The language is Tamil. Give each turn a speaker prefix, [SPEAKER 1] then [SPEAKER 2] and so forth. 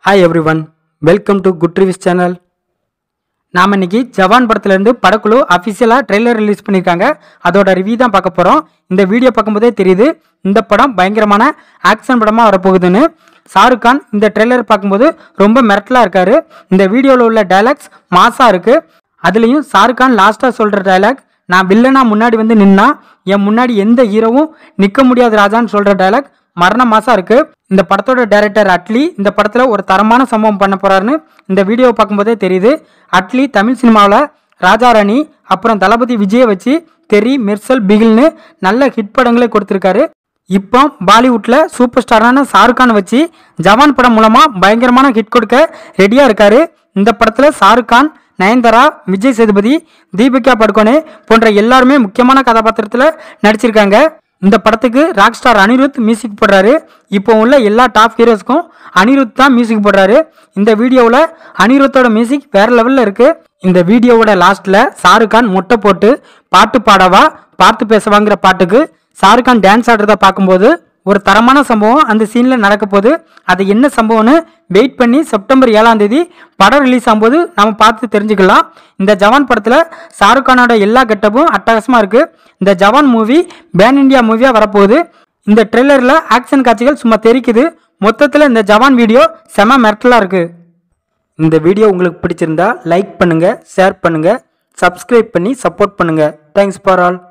[SPEAKER 1] hi everyone welcome to good reviews channel நாம் இன்னைக்கு ஜவான் படத்துலேருந்து படக்குழு அஃபிஷியலாக ட்ரெய்லர் ரிலீஸ் பண்ணியிருக்காங்க அதோட ரிவ்யூ தான் பார்க்க போகிறோம் இந்த வீடியோ பார்க்கும்போதே தெரியுது இந்த படம் பயங்கரமான ஆக்ஷன் படமாக வரப்போகுதுன்னு ஷாருக் கான் இந்த ட்ரெய்லர் பார்க்கும்போது ரொம்ப மிரட்டலாக இருக்காரு இந்த வீடியோவில் உள்ள டைலாக்ஸ் மாசாக இருக்குது அதுலேயும் ஷாருக் கான் லாஸ்ட்டாக சொல்கிற டைலாக் நான் வில்லனா முன்னாடி வந்து நின்னா என் முன்னாடி எந்த ஹீரோவும் நிற்க முடியாது ராஜான்னு சொல்கிற டைலாக் மரண மாசா இருக்கு இந்த படத்தோட டைரக்டர் அட்லி இந்த படத்துல ஒரு தரமான சம்பவம் பண்ண போறாருன்னு இந்த வீடியோவை பார்க்கும்போதே தெரியுது அட்லி தமிழ் சினிமாவில் ராஜா ராணி அப்புறம் தளபதி விஜயை வச்சு தெரி மெர்சல் பிகில்னு நல்ல ஹிட் படங்களை கொடுத்துருக்காரு இப்போ பாலிவுட்ல சூப்பர் ஸ்டாரான ஷாருக் கானை வச்சு ஜவான் படம் மூலமா பயங்கரமான ஹிட் கொடுக்க ரெடியா இருக்காரு இந்த படத்துல ஷாருக் கான் நயன்தாரா விஜய் சேதுபதி தீபிகா படுகோனே போன்ற எல்லாருமே முக்கியமான கதாபாத்திரத்தில் நடிச்சிருக்காங்க இந்த படத்துக்கு ராக் ஸ்டார் அனிருத் மியூசிக் போடுறாரு இப்போ உள்ள எல்லா டாப் ஹீரோஸ்க்கும் அனிருத் தான் மியூசிக் போடுறாரு இந்த வீடியோவில் அனிருத்தோட மியூசிக் வேற லெவலில் இருக்கு இந்த வீடியோவோட லாஸ்ட்ல ஷாருக் கான் மொட்டை போட்டு பாட்டு பாடவா பார்த்து பேசவாங்கிற பாட்டுக்கு ஷாருக் கான் டான்ஸ் ஆடுறத பார்க்கும்போது ஒரு தரமான சம்பவம் அந்த சீன்ல நடக்க போகுது அது என்ன சம்பவம்னு வெயிட் பண்ணி செப்டம்பர் ஏழாம் தேதி படம் ரிலீஸ் ஆகும்போது நம்ம பார்த்து தெரிஞ்சுக்கலாம் இந்த ஜவான் படத்துல ஷாருக் கானோட எல்லா கெட்டப்பும் அட்டகாசமா இருக்கு இந்த ஜவான் மூவி பேன் இந்தியா மூவியா வரப்போகுது இந்த ட்ரெய்லர்ல ஆக்ஷன் காட்சிகள் சும்மா தெரிக்குது மொத்தத்தில் இந்த ஜவான் வீடியோ செம மிரட்டலா இருக்கு இந்த வீடியோ உங்களுக்கு பிடிச்சிருந்தா லைக் பண்ணுங்க ஷேர் பண்ணுங்க சப்ஸ்கிரைப் பண்ணி சப்போர்ட் பண்ணுங்க தேங்க்ஸ் ஃபார் ஆல்